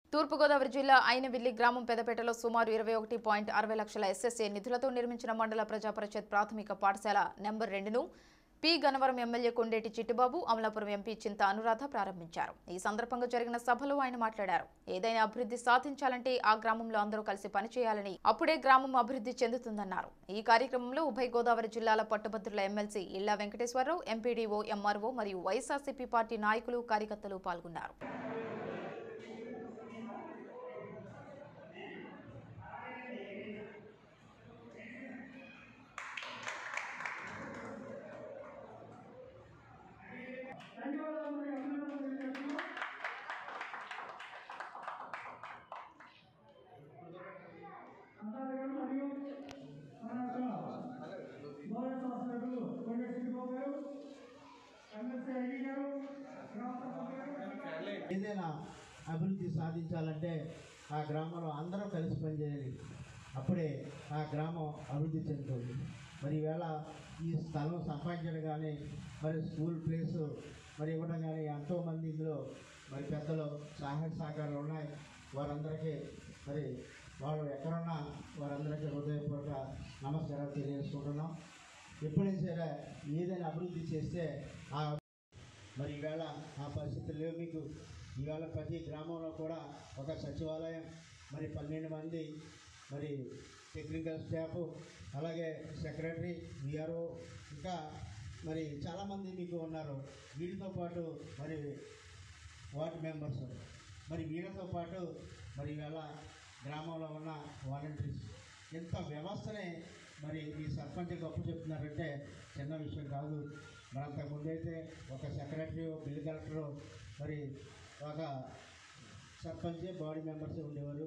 తూర్పుగోదావరి జిల్లా అయినవిల్లి గ్రామం పెదపేటలో సుమారు ఇరవై ఒకటి పాయింట్ అరవై లక్షల ఎస్ఎస్ఏ నిధులతో నిర్మించిన మండల ప్రజా పరిషత్ ప్రాథమిక పాఠశాల నెంబర్ రెండును P Gannavaram MLA Kondeti Chittibabu Amalapuram MP Chinta Anuradha ప్రారంభించారు ఈ సందర్భంగా జరిగిన సభలో ఆయన మాట్లాడారు ఏదైనా అభివృద్ధి సాధించాలంటే ఆ గ్రామంలో అందరూ కలిసి పనిచేయాలని అప్పుడే గ్రామం అభివృద్ధి చెందుతుందన్నారు ఈ కార్యక్రమంలో ఉభయ గోదావరి జిల్లాల పట్టభద్రుల ఎమ్మెల్సీ ఇల్లా వెంకటేశ్వరరావు ఎంపీడీఓ ఎంఆర్ఓ మరియు వైఎస్ఆర్సీపీ పార్టీ నాయకులు కార్యకర్తలు పాల్గొన్నారు అంతేకాదు మరియు మన యొక్క గౌరవ శాసనసభ్యులు కొండటి సింగబాబు గారు ఎమ్మెల్సీ ఐడి గారు గ్రామ సభ్యులు గారు ఏదైనా అభివృద్ధి సాధించాలంటే ఆ గ్రామంలో అందరూ కలిసి పనిచేయాలి అప్పుడే ఆ గ్రామం అభివృద్ధి చెందుతుంది మరి ఈవేళ ఈ స్థలం సంపాదించడం కానీ మరి స్కూల్ ప్లేస్ మరి ఇవ్వడం కానీ ఎంతోమంది ఇందులో మరి పెద్దలు సహాయ సహకారాలు ఉన్నాయి వారందరికీ మరి వాళ్ళు ఎక్కడున్నా వారందరికీ హృదయపూర్వక నమస్కారాలు తెలియజేసుకుంటున్నాం ఎప్పుడైనా సరే ఏదైనా అభివృద్ధి చేస్తే ఆ మరి ఈవేళ ఆ పరిస్థితులు లేవు మీకు ఈవేళ ప్రతి గ్రామంలో కూడా ఒక సచివాలయం మరి పన్నెండు మంది మరి టెక్నికల్ స్టాఫ్ అలాగే సెక్రటరీ విఆర్ఓ ఇంకా మరి చాలామంది మీకు ఉన్నారు వీటితో పాటు మరి వార్డ్ మెంబర్స్ మరి వీళ్ళతో పాటు మరి ఈవేళ గ్రామంలో ఉన్న వాలంటీర్స్ ఎంత వ్యవస్థనే మరి ఈ సర్పంచ్ గొప్ప చెప్తున్నారంటే చిన్న విషయం కాదు మరి అంతకుముందు అయితే ఒక సెక్రటరీ బిల్ కలెక్టరు మరి ఒక సర్పంచ్ బాడీ మెంబర్స్ ఉండేవారు